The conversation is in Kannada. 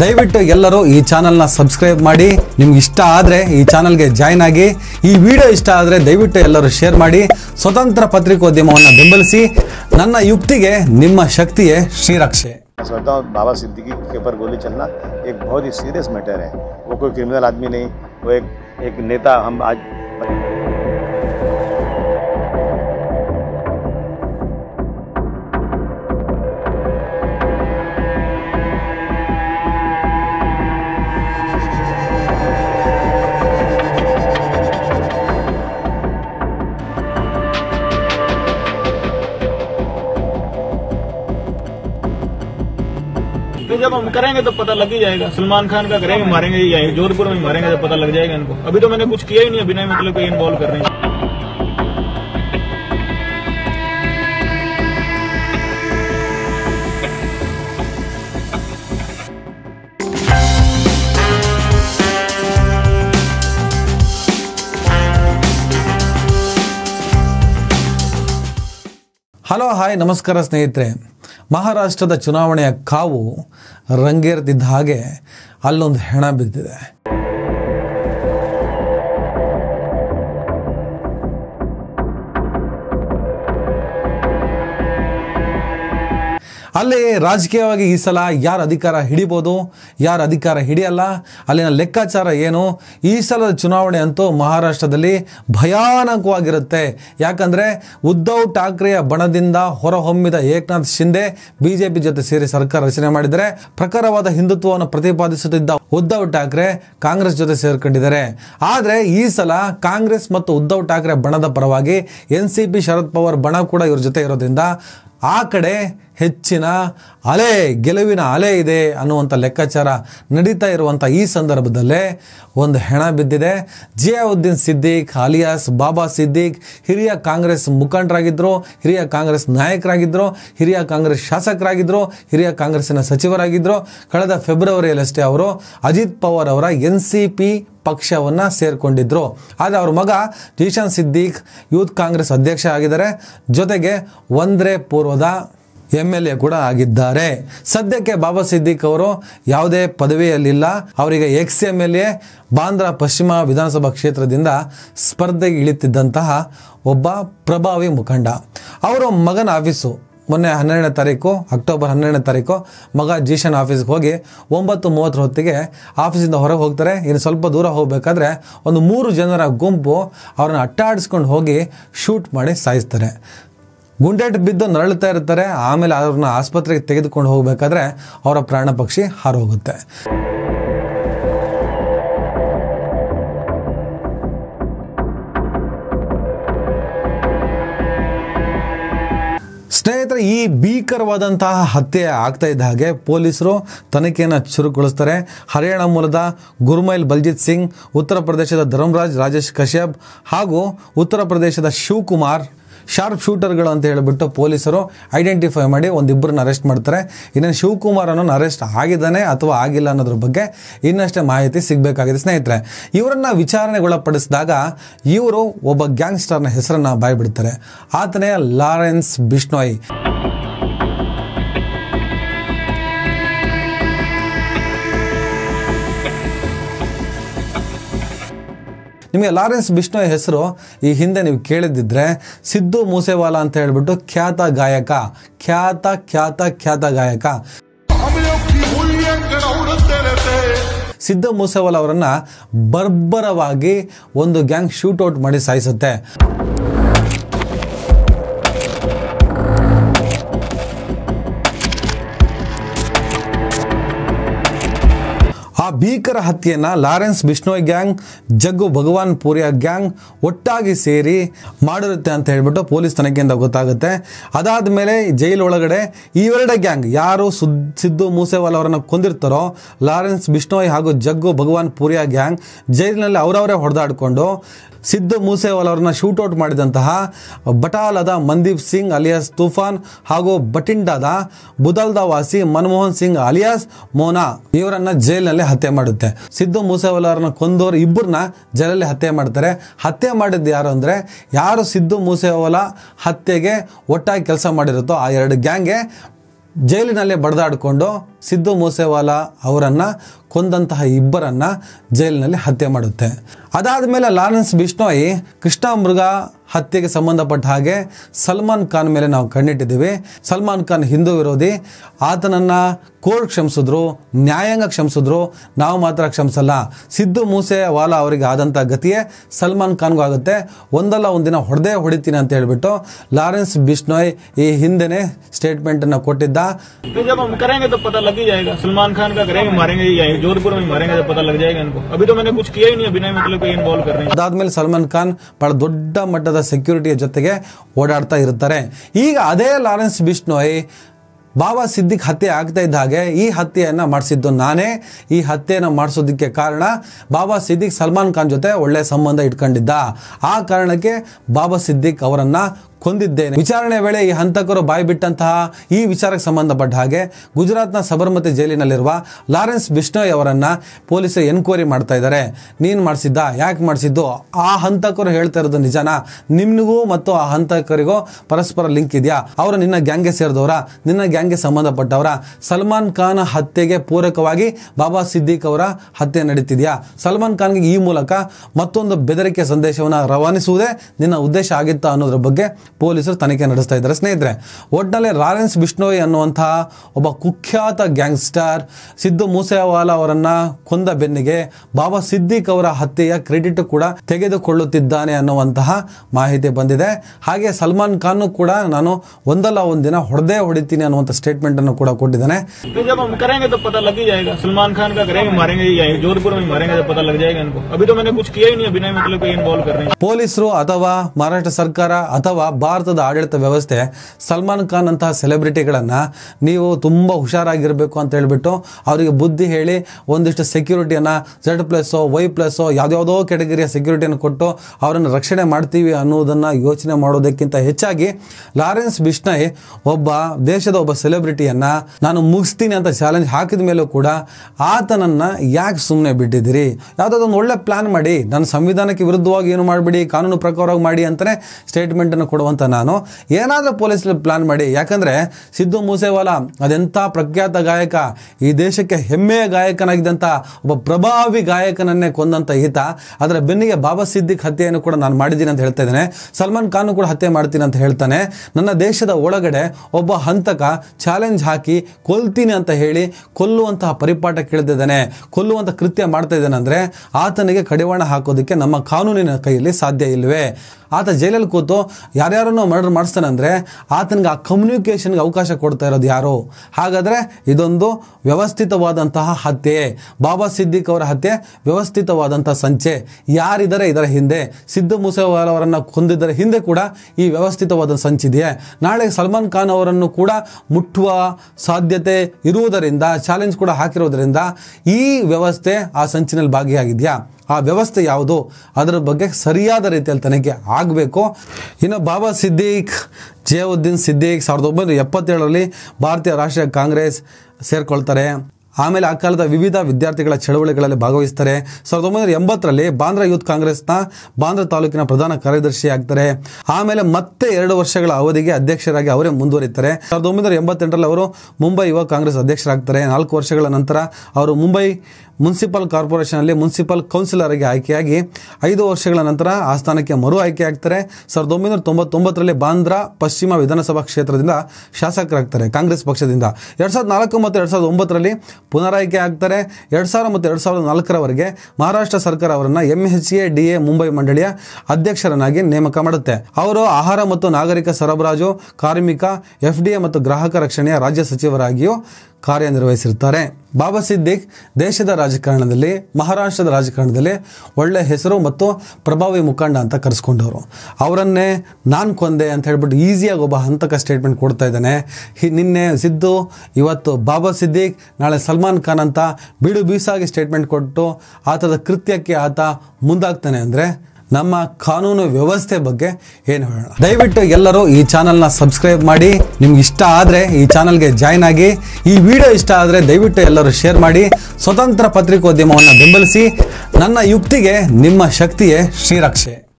ದಯವಿಟ್ಟು ಎಲ್ಲರೂ ಈ ಚಾನಲ್ನ ಸಬ್ಸ್ಕ್ರೈಬ್ ಮಾಡಿ ನಿಮ್ಗೆ ಇಷ್ಟ ಆದರೆ ಈ ಚಾನಲ್ಗೆ ಜಾಯ್ನ್ ಆಗಿ ಈ ವಿಡಿಯೋ ಇಷ್ಟ ಆದರೆ ದಯವಿಟ್ಟು ಎಲ್ಲರೂ ಶೇರ್ ಮಾಡಿ ಸ್ವತಂತ್ರ ಪತ್ರಿಕೋದ್ಯಮವನ್ನು ಬೆಂಬಲಿಸಿ ನನ್ನ ಯುಕ್ತಿಗೆ ನಿಮ್ಮ ಶಕ್ತಿಯೇ ಶ್ರೀರಕ್ಷೆ मैं समझता हूँ बाबा सिद्दीकी के ऊपर गोली चलना एक बहुत ही सीरियस मैटर है वो कोई क्रिमिनल आदमी नहीं वो एक एक नेता हम आज तो जब हम करेंगे तो पता लग ही जाएगा सलमान खान का करेंगे मारेंगे ही जाएंगे जोधपुर में मारेंगे तो पता लग जाएगा इनको अभी तो मैंने कुछ किया ही नहीं अभी नहीं मतलब कोई इन्वॉल्व कर रहे हैं ಹಲೋ ಹಾಯ್ ನಮಸ್ಕಾರ ಸ್ನೇಹಿತರೆ ಮಹಾರಾಷ್ಟ್ರದ ಚುನಾವಣೆಯ ಕಾವು ರಂಗೇರ್ತಿದ್ದ ಹಾಗೆ ಅಲ್ಲೊಂದು ಹೆಣ ಬಿದ್ದಿದೆ ಅಲ್ಲಿ ರಾಜಕೀಯವಾಗಿ ಈ ಸಲ ಯಾರು ಅಧಿಕಾರ ಹಿಡಿಬೋದು ಯಾರು ಅಧಿಕಾರ ಹಿಡಿಯಲ್ಲ ಅಲ್ಲಿನ ಲೆಕ್ಕಾಚಾರ ಏನು ಈ ಸಲದ ಚುನಾವಣೆ ಅಂತೂ ಮಹಾರಾಷ್ಟ್ರದಲ್ಲಿ ಭಯಾನಕವಾಗಿರುತ್ತೆ ಯಾಕಂದರೆ ಉದ್ಧವ್ ಠಾಕ್ರೆಯ ಬಣದಿಂದ ಹೊರಹೊಮ್ಮಿದ ಏಕನಾಥ್ ಶಿಂದೆ ಬಿಜೆಪಿ ಜೊತೆ ಸೇರಿ ಸರ್ಕಾರ ರಚನೆ ಮಾಡಿದರೆ ಪ್ರಖರವಾದ ಹಿಂದುತ್ವವನ್ನು ಪ್ರತಿಪಾದಿಸುತ್ತಿದ್ದ ಉದ್ಧವ್ ಠಾಕ್ರೆ ಕಾಂಗ್ರೆಸ್ ಜೊತೆ ಸೇರ್ಕೊಂಡಿದ್ದಾರೆ ಆದರೆ ಈ ಸಲ ಕಾಂಗ್ರೆಸ್ ಮತ್ತು ಉದ್ಧವ್ ಠಾಕ್ರೆ ಬಣದ ಪರವಾಗಿ N C P Sharad Pawar ಬಣ ಕೂಡ ಇವ್ರ ಜೊತೆ ಇರೋದ್ರಿಂದ ಆ ಕಡೆ ಹೆಚ್ಚಿನ ಅಲೆ ಗೆಲುವಿನ ಅಲೆ ಇದೆ ಅನ್ನುವಂಥ ಲೆಕ್ಕಾಚಾರ ನಡೀತಾ ಇರುವಂಥ ಈ ಸಂದರ್ಭದಲ್ಲೇ ಒಂದು ಹೆಣ ಬಿದ್ದಿದೆ ಜಿಯಾವುದ್ದೀನ್ ಸಿದ್ದಿಕ್ ಅಲಿಯಾಸ್ ಬಾಬಾ ಸಿದ್ದಿಕ್ ಹಿರಿಯ ಕಾಂಗ್ರೆಸ್ ಮುಖಂಡರಾಗಿದ್ದರು ಹಿರಿಯ ಕಾಂಗ್ರೆಸ್ ನಾಯಕರಾಗಿದ್ದರು ಹಿರಿಯ ಕಾಂಗ್ರೆಸ್ ಶಾಸಕರಾಗಿದ್ದರು ಹಿರಿಯ ಕಾಂಗ್ರೆಸ್ಸಿನ ಸಚಿವರಾಗಿದ್ದರು ಕಳೆದ ಫೆಬ್ರವರಿಯಲ್ಲಷ್ಟೇ ಅವರು ಅಜಿತ್ ಪವಾರ್ ಅವರ ಎನ್ ಸಿ ಪಿ ಪಕ್ಷವನ್ನು ಸೇರ್ಕೊಂಡಿದ್ರು ಆದರೆ ಅವ್ರ ಮಗ ಜೀಶಾನ್ ಸಿದ್ದಿಕ್ ಯೂತ್ ಕಾಂಗ್ರೆಸ್ ಅಧ್ಯಕ್ಷ ಆಗಿದ್ದಾರೆ ಜೊತೆಗೆ ಒಂದ್ರೆ ಪೂರ್ವದ ಎಮ್ ಎಲ್ ಎ ಕೂಡ ಆಗಿದ್ದಾರೆ ಸದ್ಯಕ್ಕೆ ಬಾಬಾ ಸಿದ್ದಿಕ್ ಅವರು ಯಾವುದೇ ಪದವಿಯಲ್ಲಿಲ್ಲ ಅವರಿಗೆ ex M L A Bandra ಪಶ್ಚಿಮ ವಿಧಾನಸಭಾ ಕ್ಷೇತ್ರದಿಂದ ಸ್ಪರ್ಧೆಗೆ ಇಳಿತಿದ್ದಂತಹ ಒಬ್ಬ ಪ್ರಭಾವಿ ಮುಖಂಡ ಅವರ ಮಗನ ಆಫೀಸು ಮೊನ್ನೆ ಹನ್ನೆರಡನೇ ತಾರೀಕು ಅಕ್ಟೋಬರ್ ಹನ್ನೆರಡನೇ ತಾರೀಕು ಮಗ ಜೀಶನ್ ಆಫೀಸ್ಗೆ ಹೋಗಿ ಒಂಬತ್ತು ಮೂವತ್ತರ ಹೊತ್ತಿಗೆ ಆಫೀಸಿಂದ ಹೊರಗೆ ಹೋಗ್ತಾರೆ ಇನ್ನು ಸ್ವಲ್ಪ ದೂರ ಹೋಗಬೇಕಾದ್ರೆ ಒಂದು ಮೂರು ಜನರ ಗುಂಪು ಅವ್ರನ್ನ ಅಟ್ಟಾಡಿಸ್ಕೊಂಡು ಹೋಗಿ ಶೂಟ್ ಮಾಡಿ ಸಾಯಿಸ್ತಾರೆ ಗುಂಡೇಟು ಬಿದ್ದು ನರಳುತ್ತಾ ಇರ್ತಾರೆ ಆಮೇಲೆ ಅವ್ರನ್ನ ಆಸ್ಪತ್ರೆಗೆ ತೆಗೆದುಕೊಂಡು ಹೋಗಬೇಕಾದ್ರೆ ಅವರ ಪ್ರಾಣ ಪಕ್ಷಿ ಹಾರೋಗುತ್ತೆ ಸ್ನೇಹಿತರೆ ಈ ಭೀಕರವಾದಂತಹ ಹತ್ಯೆ ಆಗ್ತಾ ಇದ್ದ ಹಾಗೆ ಪೊಲೀಸರು ತನಿಖೆಯನ್ನು ಚುರುಕುಗೊಳಿಸ್ತಾರೆ ಹರಿಯಾಣ ಮೂಲದ ಗುರ್ಮೈಲ್ ಬಲ್ಜಿತ್ ಸಿಂಗ್ ಉತ್ತರ ಪ್ರದೇಶದ ಧರ್ಮರಾಜ್ ರಾಜೇಶ್ ಕಶ್ಯಪ್ ಹಾಗೂ ಉತ್ತರ ಪ್ರದೇಶದ ಶಿವಕುಮಾರ್ ಶಾರ್ಪ್ ಶೂಟರ್ಗಳು ಅಂತ ಹೇಳಿಬಿಟ್ಟು ಪೊಲೀಸರು ಐಡೆಂಟಿಫೈ ಮಾಡಿ ಒಂದಿಬ್ಬರನ್ನ ಅರೆಸ್ಟ್ ಮಾಡ್ತಾರೆ ಇನ್ನು ಶಿವಕುಮಾರ್ ಅನ್ನೋನು ಅರೆಸ್ಟ್ ಆಗಿದ್ದಾನೆ ಅಥವಾ ಆಗಿಲ್ಲ ಅನ್ನೋದ್ರ ಬಗ್ಗೆ ಇನ್ನಷ್ಟೇ ಮಾಹಿತಿ ಸಿಗಬೇಕಾಗಿದೆ ಸ್ನೇಹಿತರೆ ಇವರನ್ನ ವಿಚಾರಣೆಗೊಳಪಡಿಸಿದಾಗ ಇವರು ಒಬ್ಬ ಗ್ಯಾಂಗ್ಸ್ಟರ್ನ ಹೆಸರನ್ನ ಬಾಯ್ಬಿಡ್ತಾರೆ ಆತನೇ ಲಾರೆನ್ಸ್ ಬಿಷ್ಣೋಯ್ ನಿಮಗೆ ಲಾರೆನ್ಸ್ ಬಿಷ್ಣೋಯ್ ಹೆಸರು ಈ ಹಿಂದೆ ನೀವು ಕೇಳಿದ್ದಿದ್ರೆ ಸಿದ್ದು ಮೂಸೇವಾಲ ಅಂತ ಹೇಳ್ಬಿಟ್ಟು ಖ್ಯಾತ ಗಾಯಕ ಖ್ಯಾತ ಖ್ಯಾತ ಖ್ಯಾತ ಗಾಯಕ ಸಿದ್ದು ಮೂಸೇವಾಲ ಅವರನ್ನ ಬರ್ಬರವಾಗಿ ಒಂದು ಗ್ಯಾಂಗ್ ಶೂಟೌಟ್ ಮಾಡಿ ಸಾಯಿಸುತ್ತೆ ಆ ಭೀಕರ ಹತ್ಯೆಯನ್ನ ಲಾರೆನ್ಸ್ ಬಿಷ್ಣೋಯ್ ಗ್ಯಾಂಗ್ ಜಗ್ಗು ಭಗವಾನ್ ಪೂರಿಯ ಗ್ಯಾಂಗ್ ಒಟ್ಟಾಗಿ ಸೇರಿ ಮಾಡಿರುತ್ತೆ ಅಂತ ಹೇಳ್ಬಿಟ್ಟು ಪೊಲೀಸ್ ತನಿಖೆಯಿಂದ ಗೊತ್ತಾಗುತ್ತೆ ಅದಾದ ಮೇಲೆ ಜೈಲ್ ಒಳಗಡೆ ಇವೆರಡ ಗ್ಯಾಂಗ್ ಯಾರು ಸುದ್ ಸಿದ್ದು ಮೂಸೇವಾಲ್ ಅವರನ್ನ ಕೊಂದಿರ್ತಾರೋ ಲಾರೆನ್ಸ್ ಬಿಷ್ಣೋಯ್ ಹಾಗೂ ಜಗ್ಗು ಭಗವಾನ್ ಪೂರಿಯ ಗ್ಯಾಂಗ್ ಜೈಲಿನಲ್ಲಿ ಅವರವರೇ ಹೊಡೆದಾಡಿಕೊಂಡು ಸಿದ್ದು ಮೂಸೇವಾಲ್ ಅವರನ್ನ ಶೂಟೌಟ್ ಮಾಡಿದಂತಹ ಬಟಾಲದ ಮಂದೀಪ್ ಸಿಂಗ್ ಅಲಿಯಾಸ್ ತೂಫಾನ್ ಹಾಗೂ ಬಟಿಂಡಾದ ಬುದಲ್ದ ವಾಸಿ ಮನಮೋಹನ್ ಸಿಂಗ್ ಅಲಿಯಾಸ್ ಮೋನಾ ಇವರನ್ನ ಜೈಲಿನಲ್ಲಿ ಹತ್ಯೆ ಮಾಡುತ್ತೆ ಸಿದ್ದು ಮೂಸೇವಾಲ್ ಅವರನ್ನ ಕೊಂದವರು ಇಬ್ಬರನ್ನ ಜೈಲಲ್ಲಿ ಹತ್ಯೆ ಮಾಡ್ತಾರೆ ಹತ್ಯೆ ಮಾಡಿದ್ದು ಯಾರು ಅಂದ್ರೆ ಯಾರು ಸಿದ್ದು ಮೂಸೇವಾಲ ಹತ್ಯೆಗೆ ಒಟ್ಟಾಗಿ ಕೆಲಸ ಮಾಡಿರುತ್ತೋ ಆ ಎರಡು ಗ್ಯಾಂಗ್ಗೆ ಜೈಲಿನಲ್ಲಿ ಬಡ್ದಾಡಿಕೊಂಡು ಸಿದ್ದು ಮೂಸೇವಾಲಾ ಅವರನ್ನು ಕೊಂದಂತಹ ಇಬ್ಬರನ್ನ ಜೈಲಿನಲ್ಲಿ ಹತ್ಯೆ ಮಾಡುತ್ತೆ ಅದಾದಮೇಲೆ ಲಾರೆನ್ಸ್ ಬಿಷ್ಣೋಯ್ ಕೃಷ್ಣ ಮೃಗ ಹತ್ಯೆಗೆ ಸಂಬಂಧಪಟ್ಟ ಹಾಗೆ ಸಲ್ಮಾನ್ ಖಾನ್ ಮೇಲೆ ನಾವು ಕಣ್ಣಿಟ್ಟಿದ್ದೀವಿ ಸಲ್ಮಾನ್ ಖಾನ್ ಹಿಂದೂ ವಿರೋಧಿ ಆತನನ್ನು ಕೋರ್ಟ್ ಕ್ಷಮಿಸಿದ್ರು ನ್ಯಾಯಾಂಗ ಕ್ಷಮಿಸಿದ್ರು ನಾವು ಮಾತ್ರ ಕ್ಷಮಿಸಲ್ಲ ಸಿದ್ದು ಮೂಸೇವಾಲಾ ಅವರಿಗೆ ಆದಂಥ ಗತಿಯೇ ಸಲ್ಮಾನ್ ಖಾನ್ಗೂ ಆಗುತ್ತೆ ಒಂದಲ್ಲ ಒಂದಿನ ಹೊಡೆದೇ ಹೊಡಿತೀನಿ ಅಂತ ಹೇಳ್ಬಿಟ್ಟು ಲಾರೆನ್ಸ್ ಬಿಷ್ಣೋಯ್ ಈ ಹಿಂದೆನೇ ಸ್ಟೇಟ್ಮೆಂಟನ್ನು ಕೊಟ್ಟಿದ್ದ फिर जब हम करेंगे तो पता लग ही जाएगा सलमान खान का करेंगे मारेंगे ही जाएंगे जोधपुर में मारेंगे तो पता लग जाएगा इनको अभी तो मैंने कुछ किया ही नहीं है बिना मतलब कोई इन्वॉल्व कर रहे हैं ಅದಾದ್ಮೇಲೆ ಸಲ್ಮಾನ್ ಖಾನ್ ಬಹಳ ದೊಡ್ಡ ಮಟ್ಟದ ಸೆಕ್ಯೂರಿಟಿಯ ಜೊತೆಗೆ ಓಡಾಡ್ತಾ ಇರ್ತಾರೆ ಈಗ ಅದೇ ಲಾರೆನ್ಸ್ ಬಿಷ್ಣೋಯ್ ಬಾಬಾ ಸಿದ್ದಿಕ್ ಹತ್ಯೆ ಆಗ್ತಾ ಇದ್ದ ಹಾಗೆ ಈ ಹತ್ಯೆಯನ್ನ ಮಾಡಿಸಿದ್ದು ನಾನೇ ಈ ಹತ್ಯೆಯನ್ನು ಮಾಡಿಸೋದಕ್ಕೆ ಕಾರಣ ಬಾಬಾ ಸಿದ್ದಿಕ್ ಸಲ್ಮಾನ್ ಖಾನ್ ಜೊತೆ ಒಳ್ಳೆ ಸಂಬಂಧ ಇಟ್ಕೊಂಡಿದ್ದ ಆ ಕಾರಣಕ್ಕೆ ಬಾಬಾ ಸಿದ್ದಿಕ್ ಅವರನ್ನ ಕೊಂದಿದ್ದೇನೆ ವಿಚಾರಣೆ ವೇಳೆ ಈ ಹಂತಕರು ಬಾಯಿ ಬಿಟ್ಟಂತಹ ಈ ವಿಚಾರಕ್ಕೆ ಸಂಬಂಧಪಟ್ಟ ಹಾಗೆ ಗುಜರಾತ್ನ ಸಬರ್ಮತಿ ಜೈಲಿನಲ್ಲಿರುವ ಲಾರೆನ್ಸ್ ಬಿಷ್ಣೋಯ್ ಅವರನ್ನ ಪೊಲೀಸರು ಎನ್ಕ್ವೈರಿ ಮಾಡ್ತಾ ಇದ್ದಾರೆ ನೀನು ಮಾಡಿಸಿದ್ದ ಯಾಕೆ ಮಾಡಿಸಿದ್ದು ಆ ಹಂತಕರು ಹೇಳ್ತಾ ಇರೋದು ನಿಜನಾ ನಿಮ್ನಿಗೂ ಮತ್ತು ಆ ಹಂತಕರಿಗೂ ಪರಸ್ಪರ ಲಿಂಕ್ ಇದೆಯಾ ಅವರು ನಿನ್ನ ಗ್ಯಾಂಗ್ಗೆ ಸೇರಿದವರ ನಿನ್ನ ಗ್ಯಾಂಗ್ಗೆ ಸಂಬಂಧಪಟ್ಟವರ ಸಲ್ಮಾನ್ ಖಾನ್ ಹತ್ಯೆಗೆ ಪೂರಕವಾಗಿ ಬಾಬಾ ಸಿದ್ದಿಕ್ ಅವರ ಹತ್ಯೆ ನಡೀತಿದೆಯಾ ಸಲ್ಮಾನ್ ಖಾನ್ಗೆ ಈ ಮೂಲಕ ಮತ್ತೊಂದು ಬೆದರಿಕೆ ಸಂದೇಶವನ್ನು ರವಾನಿಸುವುದೇ ನಿನ್ನ ಉದ್ದೇಶ ಆಗಿತ್ತಾ ಅನ್ನೋದ್ರ ಬಗ್ಗೆ ಪೊಲೀಸರು ತನಿಖೆ ನಡೆಸ್ತಾ ಇದ್ದಾರೆ ಸ್ನೇಹಿತರೆ ಒಟ್ಟಿನಲ್ಲಿ ಲಾರೆನ್ಸ್ ಬಿಷ್ಣೋಯ್ ಅನ್ನುವಂತಹ ಒಬ್ಬ ಕುಖ್ಯಾತ ಗ್ಯಾಂಗ್ಸ್ಟರ್ ಸಿದ್ದು ಮೂಸೇವಾಲಾ ಅವರನ್ನ ಕೊಂದ ಬೆನ್ನಿಗೆ ಬಾಬಾ ಸಿದ್ದಿಕ್ ಅವರ ಹತ್ಯೆಯ ಕ್ರೆಡಿಟ್ ಕೂಡ ತೆಗೆದುಕೊಳ್ಳುತ್ತಿದ್ದಾನೆ ಅನ್ನುವಂತಹ ಮಾಹಿತಿ ಬಂದಿದೆ ಹಾಗೆ ಸಲ್ಮಾನ್ ಖಾನ್ ಕೂಡ ನಾನು ಒಂದಲ್ಲ ಒಂದಿನ ಹೊಡೆದೇ ಹೊಡಿತೀನಿ ಅನ್ನುವಂಥ ಸ್ಟೇಟ್ಮೆಂಟ್ ಅನ್ನು ಕೂಡ ಕೊಟ್ಟಿದ್ದಾನೆ फिर जब हम करेंगे तो पता लग ही जाएगा सलमान खान का करेंगे मारेंगे ही जाएंगे जोधपुर में मारेंगे तो पता लग जाएगा इनको अभी तो मैंने कुछ किया ही नहीं है बिना मतलब कोई इन्वॉल्व कर रहे हैं ಪೊಲೀಸರು ಅಥವಾ ಮಹಾರಾಷ್ಟ್ರ ಸರ್ಕಾರ ಅಥವಾ ಭಾರತದ ಆಡಳಿತ ವ್ಯವಸ್ಥೆ ಸಲ್ಮಾನ್ ಖಾನ್ ಅಂತಹ ಸೆಲೆಬ್ರಿಟಿಗಳನ್ನ ನೀವು ತುಂಬ ಹುಷಾರಾಗಿರಬೇಕು ಅಂತ ಹೇಳ್ಬಿಟ್ಟು ಅವರಿಗೆ ಬುದ್ಧಿ ಹೇಳಿ ಒಂದಿಷ್ಟು ಸೆಕ್ಯೂರಿಟಿಯನ್ನ ಝೆಡ್ ಪ್ಲಸ್ಸೋ ವೈ ಪ್ಲಸ್ಸೋ ಯಾವ್ದಾವುದೋ ಕೆಟಗರಿಯ ಸೆಕ್ಯೂರಿಟಿಯನ್ನು ಕೊಟ್ಟು ಅವರನ್ನು ರಕ್ಷಣೆ ಮಾಡ್ತೀವಿ ಅನ್ನೋದನ್ನ ಯೋಚನೆ ಮಾಡೋದಕ್ಕಿಂತ ಹೆಚ್ಚಾಗಿ ಲಾರೆನ್ಸ್ ಬಿಷ್ಣಯ್ ಒಬ್ಬ ದೇಶದ ಒಬ್ಬ ಸೆಲೆಬ್ರಿಟಿಯನ್ನ ನಾನು ಮುಗಿಸ್ತೀನಿ ಅಂತ ಚಾಲೆಂಜ್ ಹಾಕಿದ ಮೇಲೂ ಕೂಡ ಆತನನ್ನ ಯಾಕೆ ಸುಮ್ಮನೆ ಬಿಟ್ಟಿದ್ದೀರಿ ಯಾವುದಾದ್ರು ಒಳ್ಳೆ ಪ್ಲಾನ್ ಮಾಡಿ ನನ್ನ ಸಂವಿಧಾನಕ್ಕೆ ವಿರುದ್ಧವಾಗಿ ಏನು ಮಾಡಬೇಡಿ ಕಾನೂನು ಪ್ರಕಾರವಾಗಿ ಮಾಡಿ ಅಂತಾನೆ ಸ್ಟೇಟ್ಮೆಂಟ್ ಅನ್ನು ಕೊಡುವಂತ ನಾನು ಏನಾದರೂ ಪೊಲೀಸ್ ಪ್ಲಾನ್ ಮಾಡಿ ಯಾಕಂದ್ರೆ ಸಿದ್ದು ಮೂಸೇವಾಲಾ ಅದೆಂಥ ಪ್ರಖ್ಯಾತ ಗಾಯಕ ಈ ದೇಶಕ್ಕೆ ಹೆಮ್ಮೆಯ ಗಾಯಕನಾಗಿದ್ದಂಥ ಒಬ್ಬ ಪ್ರಭಾವಿ ಗಾಯಕನನ್ನೇ ಕೊಂದಂತ ಈತ ಅದರ ಬೆನ್ನಿಗೆ ಬಾಬಾ ಸಿದ್ದಿಕ್ ಹತ್ಯೆಯನ್ನು ಕೂಡ ನಾನು ಮಾಡಿದ್ದೀನಿ ಅಂತ ಹೇಳ್ತಾ ಇದ್ದೇನೆ ಸಲ್ಮಾನ್ ಖಾನ್ ಕೂಡ ಹತ್ಯೆ ಮಾಡ್ತೀನಿ ಅಂತ ಹೇಳ್ತಾನೆ ನನ್ನ ದೇಶದ ಒಳಗಡೆ ಒಬ್ಬ ಹಂತಕ ಚಾಲೆಂಜ್ ಹಾಕಿ ಕೊಲ್ತೀನಿ ಅಂತ ಹೇಳಿ ಕೊಲ್ಲುವಂತಹ ಪರಿಪಾಠ ಕೇಳ್ತಿದ್ದಾನೆ ಕೊಲ್ಲುವಂಥ ಕೃತ್ಯ ಮಾಡ್ತಾ ಇದ್ದಾನೆ ಅಂದ್ರೆ ಆತನಿಗೆ ಕಡಿವಾಣ ಹಾಕೋದಕ್ಕೆ ನಮ್ಮ ಕಾನೂನಿನ ಕೈಯಲ್ಲಿ ಸಾಧ್ಯ ಇಲ್ವೇ ಆತ ಜೈಲಲ್ಲಿ ಕೂತು ಯಾರ್ಯಾರನ್ನೋ ಮರ್ಡರ್ ಮಾಡಿಸ್ತಾನೆ ಅಂದರೆ ಆತನಿಗೆ ಆ ಕಮ್ಯುನಿಕೇಷನ್ಗೆ ಅವಕಾಶ ಕೊಡ್ತಾ ಇರೋದು ಯಾರು ಹಾಗಾದರೆ ಇದೊಂದು ವ್ಯವಸ್ಥಿತವಾದಂತಹ ಹತ್ಯೆ ಬಾಬಾ ಸಿದ್ದಿಕ್ ಅವರ ಹತ್ಯೆ ವ್ಯವಸ್ಥಿತವಾದಂತಹ ಸಂಚೆ ಯಾರಿದ್ದಾರೆ ಇದರ ಹಿಂದೆ ಸಿದ್ದು ಮೂಸೇವಾಲ ಅವರನ್ನು ಕೊಂದಿದ್ದರ ಹಿಂದೆ ಕೂಡ ಈ ವ್ಯವಸ್ಥಿತವಾದ ಸಂಚಿದೆಯೇ ನಾಳೆ ಸಲ್ಮಾನ್ ಖಾನ್ ಅವರನ್ನು ಕೂಡ ಮುಟ್ಟುವ ಸಾಧ್ಯತೆ ಇರುವುದರಿಂದ ಚಾಲೆಂಜ್ ಕೂಡ ಹಾಕಿರೋದ್ರಿಂದ ಈ ವ್ಯವಸ್ಥೆ ಆ ಸಂಚಿನಲ್ಲಿ ಭಾಗಿಯಾಗಿದೆಯಾ ಆ ವ್ಯವಸ್ಥೆ ಯಾವುದು ಅದರ ಬಗ್ಗೆ ಸರಿಯಾದ ರೀತಿಯಲ್ಲಿ ತನಿಖೆ ಆಗಬೇಕು ಇನ್ನು ಬಾಬಾ ಸಿದ್ದಿಕ್ ಜಿಯಾವುದ್ದೀನ್ ಸಿದ್ದಿಕ್ ಸಾವಿರದ ಒಂಬೈನೂರ ಎಪ್ಪತ್ತೇಳರಲ್ಲಿ ಭಾರತೀಯ ರಾಷ್ಟ್ರೀಯ ಕಾಂಗ್ರೆಸ್ ಸೇರ್ಕೊಳ್ತಾರೆ ಆಮೇಲೆ ಆ ಕಾಲದ ವಿವಿಧ ವಿದ್ಯಾರ್ಥಿಗಳ ಚಳವಳಿಗಳಲ್ಲಿ ಭಾಗವಹಿಸ್ತಾರೆ ಸಾವಿರದ ಒಂಬೈನೂರ ಎಂಬತ್ತರಲ್ಲಿ ಬಾಂದ್ರಾ ಯೂತ್ ಕಾಂಗ್ರೆಸ್ನ ಬಾಂದ್ರಾ ತಾಲೂಕಿನ ಪ್ರಧಾನ ಕಾರ್ಯದರ್ಶಿ ಆಗ್ತಾರೆ ಆಮೇಲೆ ಮತ್ತೆ ಎರಡು ವರ್ಷಗಳ ಅವಧಿಗೆ ಅಧ್ಯಕ್ಷರಾಗಿ ಅವರೇ ಮುಂದುವರಿತಾರೆ ಸಾವಿರದ ಒಂಬೈನೂರ ಎಂಬತ್ತೆಂಟರಲ್ಲಿ ಅವರು ಮುಂಬೈ ಯುವ ಕಾಂಗ್ರೆಸ್ ಅಧ್ಯಕ್ಷರಾಗ್ತಾರೆ ನಾಲ್ಕು ವರ್ಷಗಳ ನಂತರ ಅವರು ಮುಂಬೈ ಮುನ್ಸಿಪಲ್ ಕಾರ್ಪೊರೇಷನಲ್ಲಿ ಮುನ್ಸಿಪಲ್ ಕೌನ್ಸಿಲರ್ ಆಗಿ ಆಯ್ಕೆಯಾಗಿ ಐದು ವರ್ಷಗಳ ನಂತರ ಆ ಸ್ಥಾನಕ್ಕೆ ಮರು ಆಯ್ಕೆ ಆಗ್ತಾರೆ ಸಾವಿರದ ಒಂಬೈನೂರ ತೊಂಬತ್ತೊಂಬತ್ತರಲ್ಲಿ ಬಾಂದ್ರಾ ಪಶ್ಚಿಮ ವಿಧಾನಸಭಾ ಕ್ಷೇತ್ರದಿಂದ ಶಾಸಕರಾಗ್ತಾರೆ ಕಾಂಗ್ರೆಸ್ ಪಕ್ಷದಿಂದ ಎರಡ್ ಸಾವಿರದ ನಾಲ್ಕು ಮತ್ತು ಎರಡ್ ಸಾವಿರದ ಒಂಬತ್ತರಲ್ಲಿ ಪುನರಾಯ್ಕೆ ಆಗ್ತಾರೆ ಎರಡ್ ಸಾವಿರ ಮತ್ತು ಎರಡ್ ಸಾವಿರದ ನಾಲ್ಕರವರೆಗೆ ಮಹಾರಾಷ್ಟ್ರ ಸರ್ಕಾರ ಅವರನ್ನ M H A D A Mumbai ಮಂಡಳಿಯ ಅಧ್ಯಕ್ಷರನ್ನಾಗಿ ನೇಮಕ ಮಾಡುತ್ತೆ ಅವರು ಆಹಾರ ಮತ್ತು ನಾಗರಿಕ ಸರಬರಾಜು ಕಾರ್ಮಿಕ ಎಫ್ ಡಿ ಎ ಮತ್ತು ಗ್ರಾಹಕ ರಕ್ಷಣೆಯ ರಾಜ್ಯ ಸಚಿವರಾಗಿಯೂ ಕಾರ್ಯನಿರ್ವಹಿಸಿರ್ತಾರೆ ಬಾಬಾ ಸಿದ್ದಿಕ್ ದೇಶದ ರಾಜಕಾರಣದಲ್ಲಿ ಮಹಾರಾಷ್ಟ್ರದ ರಾಜಕಾರಣದಲ್ಲಿ ಒಳ್ಳೆ ಹೆಸರು ಮತ್ತು ಪ್ರಭಾವಿ ಮುಖಂಡ ಅಂತ ಕರೆಸ್ಕೊಂಡವರು ಅವರನ್ನೇ ನಾನು ಕೊಂದೆ ಅಂತ ಹೇಳ್ಬಿಟ್ಟು ಈಸಿಯಾಗಿ ಒಬ್ಬ ಹಂತಕ ಸ್ಟೇಟ್ಮೆಂಟ್ ಕೊಡ್ತಾ ಇದ್ದಾನೆ ಹಿ- ನಿನ್ನೆ ಸಿದ್ದು ಇವತ್ತು ಬಾಬಾ ಸಿದ್ದಿಕ್ ನಾಳೆ ಸಲ್ಮಾನ್ ಖಾನ್ ಅಂತ ಬಿಡು ಬೀಸಾಗಿ ಸ್ಟೇಟ್ಮೆಂಟ್ ಕೊಟ್ಟು ಆತದ ಕೃತ್ಯಕ್ಕೆ ಆತ ಮುಂದಾಗ್ತಾನೆ ಅಂದರೆ ನಮ್ಮ ಕಾನೂನು ವ್ಯವಸ್ಥೆ ಬಗ್ಗೆ ಏನು ಹೇಳೋಣ ದಯವಿಟ್ಟು ಎಲ್ಲರೂ ಈ ಚಾನಲ್ನ ಸಬ್ಸ್ಕ್ರೈಬ್ ಮಾಡಿ ನಿಮ್ಗೆ ಇಷ್ಟ ಆದರೆ ಈ ಚಾನಲ್ಗೆ ಜಾಯ್ನ್ ಆಗಿ ಈ ವಿಡಿಯೋ ಇಷ್ಟ ಆದರೆ ದಯವಿಟ್ಟು ಎಲ್ಲರೂ ಶೇರ್ ಮಾಡಿ ಸ್ವತಂತ್ರ ಪತ್ರಿಕೋದ್ಯಮವನ್ನು ಬೆಂಬಲಿಸಿ ನನ್ನ ಯುಕ್ತಿಗೆ ನಿಮ್ಮ ಶಕ್ತಿಯೇ ಶ್ರೀರಕ್ಷೆ